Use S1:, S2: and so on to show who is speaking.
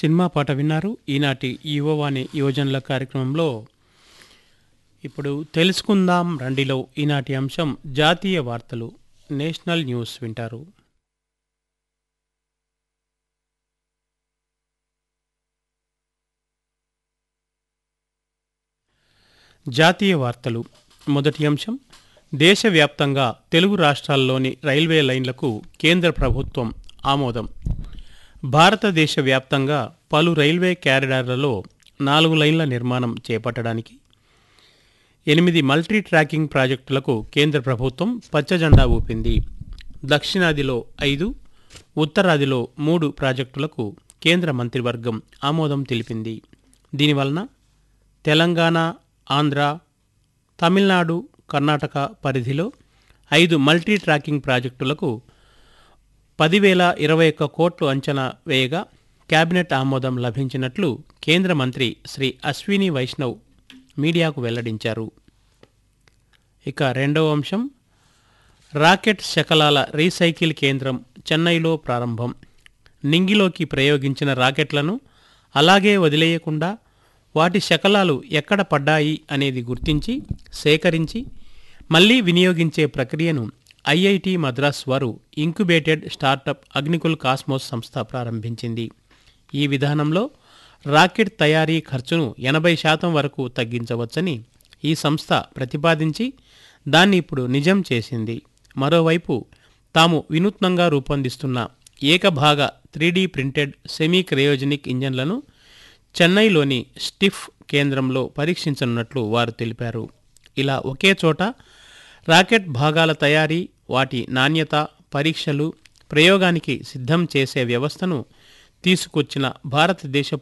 S1: cinema పాట విన్నారు ఈనాటి యువవాణి యువజనుల కార్యక్రమంలో ఇప్పుడు తెలుసుకుందాం రండిలో ఈనాటి అంశం జాతీయ వార్తలు నేషనల్ న్యూస్ వింటారు జాతీయ వార్తలు మొదటి అంశం దేశవ్యాప్తంగా తెలుగు రాష్ట్రాల్లోని రైల్వే లైన్లకు కేంద్ర ప్రభుత్వం ఆమోదం భారతదేశ వ్యాప్తంగా పలు రైల్వే క్యారిడార్లలో నాలుగు లైన్ల నిర్మాణం చేపట్టడానికి ఎనిమిది మల్టీ ట్రాకింగ్ ప్రాజెక్టులకు కేంద్ర ప్రభుత్వం పచ్చజెండా ఊపింది దక్షిణాదిలో ఐదు ఉత్తరాదిలో మూడు ప్రాజెక్టులకు కేంద్ర మంత్రివర్గం ఆమోదం తెలిపింది దీనివలన తెలంగాణ ఆంధ్ర తమిళనాడు కర్ణాటక పరిధిలో ఐదు మల్టీ ట్రాకింగ్ ప్రాజెక్టులకు పదివేల ఇరవై ఒక్క కోట్లు అంచనా వేయగా కేబినెట్ ఆమోదం లభించినట్లు కేంద్ర మంత్రి శ్రీ అశ్విని వైష్ణవ్ మీడియాకు వెల్లడించారు ఇక రెండవ అంశం రాకెట్ శకలాల రీసైకిల్ కేంద్రం చెన్నైలో ప్రారంభం నింగిలోకి ప్రయోగించిన రాకెట్లను అలాగే వదిలేయకుండా వాటి శకలాలు ఎక్కడ పడ్డాయి అనేది గుర్తించి సేకరించి మళ్లీ వినియోగించే ప్రక్రియను ఐఐటి మద్రాస్ వారు ఇంక్యుబేటెడ్ స్టార్టప్ అగ్నికుల్ కాస్మోస్ సంస్థ ప్రారంభించింది ఈ విధానంలో రాకెట్ తయారీ ఖర్చును ఎనభై శాతం వరకు తగ్గించవచ్చని ఈ సంస్థ ప్రతిపాదించి దాన్ని ఇప్పుడు నిజం చేసింది మరోవైపు తాము వినూత్నంగా రూపొందిస్తున్న ఏకభాగ త్రీడీ ప్రింటెడ్ సెమీ క్రయోజనిక్ ఇంజన్లను చెన్నైలోని స్టిఫ్ కేంద్రంలో పరీక్షించనున్నట్లు వారు తెలిపారు ఇలా ఒకే చోట రాకెట్ భాగాల తయారీ వాటి నాణ్యత పరీక్షలు ప్రయోగానికి సిద్ధం చేసే వ్యవస్థను తీసుకొచ్చిన భారతదేశపు